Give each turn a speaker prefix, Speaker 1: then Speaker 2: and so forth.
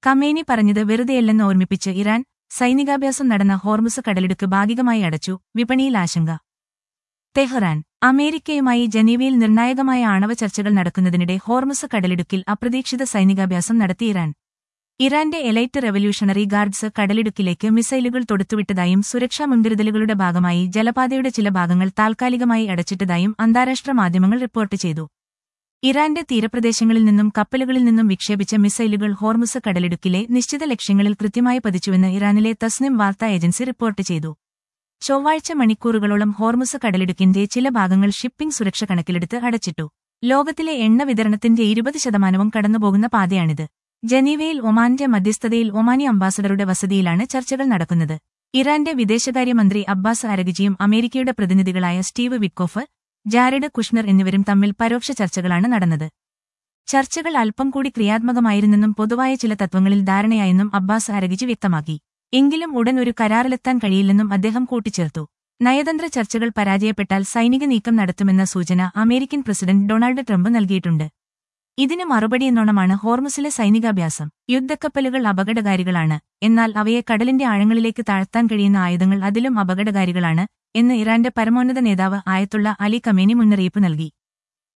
Speaker 1: Khamenei പറഞ്ഞത് വെറുതെയല്ലെന്ന് ഓർമ്മിപ്പിച്ച് Iran സൈനികാഭ്യാസം നടന്ന Hormuz കടലിടുക്ക് ഭാഗികമായി അടച്ചു വിപണിയിൽ ആശങ്ക തെഹ്റാൻ അമേരിക്കയുമായി ജനീവയിൽ നിർണായകമായ ആണവ ചർച്ചകൾ നടക്കുന്നതിനിടെ ഹോർമുസ് കടലിടുക്കിൽ അപ്രതീക്ഷിത സൈനികാഭ്യാസം നടത്തി ഇറാൻ ഇറാന്റെ എലൈറ്റ് റവല്യൂഷണറി ഗാർഡ്സ് കടലിടുക്കിലേക്ക് മിസൈലുകൾ തൊടുത്തുവിട്ടതായും സുരക്ഷാ മുൻകരുതലുകളുടെ ഭാഗമായി ജലപാതയുടെ ചില ഭാഗങ്ങൾ താൽക്കാലികമായി അടച്ചിട്ടതായും അന്താരാഷ്ട്ര മാധ്യമങ്ങൾ റിപ്പോർട്ട് ചെയ്തു ഇറാന്റെ തീരപ്രദേശങ്ങളിൽ നിന്നും കപ്പലുകളിൽ നിന്നും വിക്ഷേപിച്ച മിസൈലുകൾ ഹോർമുസ് കടലിടുക്കിലെ നിശ്ചിത ലക്ഷ്യങ്ങളിൽ കൃത്യമായി പതിച്ചുവെന്ന് ഇറാനിലെ തസ്നിം വാർത്താ ഏജൻസി റിപ്പോർട്ട് ചെയ്തു ചൊവ്വാഴ്ച മണിക്കൂറുകളോളം ഹോർമുസ് കടലിടുക്കിന്റെ ചില ഭാഗങ്ങൾ ഷിപ്പിംഗ് സുരക്ഷ കണക്കിലെടുത്ത് അടച്ചിട്ടു ലോകത്തിലെ എണ്ണ വിതരണത്തിന്റെ ഇരുപത് ശതമാനവും കടന്നുപോകുന്ന പാതയാണിത് ജനീവയിൽ ഒമാന്റെ മധ്യസ്ഥതയിൽ ഒമാനി അംബാസഡറുടെ വസതിയിലാണ് ചർച്ചകൾ നടക്കുന്നത് ഇറാന്റെ വിദേശകാര്യമന്ത്രി അബ്ബാസ് അരഗിജിയും അമേരിക്കയുടെ പ്രതിനിധികളായ സ്റ്റീവ് വിറ്റ്കോഫ് ജാരഡ് കുഷ്ണർ എന്നിവരും തമ്മിൽ പരോക്ഷ ചർച്ചകളാണ് നടന്നത് ചർച്ചകൾ അല്പം കൂടി ക്രിയാത്മകമായിരുന്നെന്നും പൊതുവായ ചില തത്വങ്ങളിൽ ധാരണയായെന്നും അബ്ബാസ് അരഗിജി വ്യക്തമാക്കി എങ്കിലും ഉടൻ ഒരു കരാറിലെത്താൻ കഴിയില്ലെന്നും അദ്ദേഹം കൂട്ടിച്ചേർത്തു നയതന്ത്ര ചർച്ചകൾ പരാജയപ്പെട്ടാൽ സൈനിക നീക്കം നടത്തുമെന്ന സൂചന അമേരിക്കൻ പ്രസിഡന്റ് ഡൊണാൾഡ് ട്രംപ് നൽകിയിട്ടുണ്ട് ഇതിന് മറുപടിയെന്നോണമാണ് ഹോർമുസിലെ സൈനികാഭ്യാസം യുദ്ധക്കപ്പലുകൾ അപകടകാരികളാണ് എന്നാൽ അവയെ കടലിന്റെ ആഴങ്ങളിലേക്ക് താഴ്ത്താൻ കഴിയുന്ന ആയുധങ്ങൾ അതിലും അപകടകാരികളാണ് എന്ന് ഇറാന്റെ പരമോന്നത നേതാവ് ആയത്തുള്ള അലി കമേനി മുന്നറിയിപ്പ് നൽകി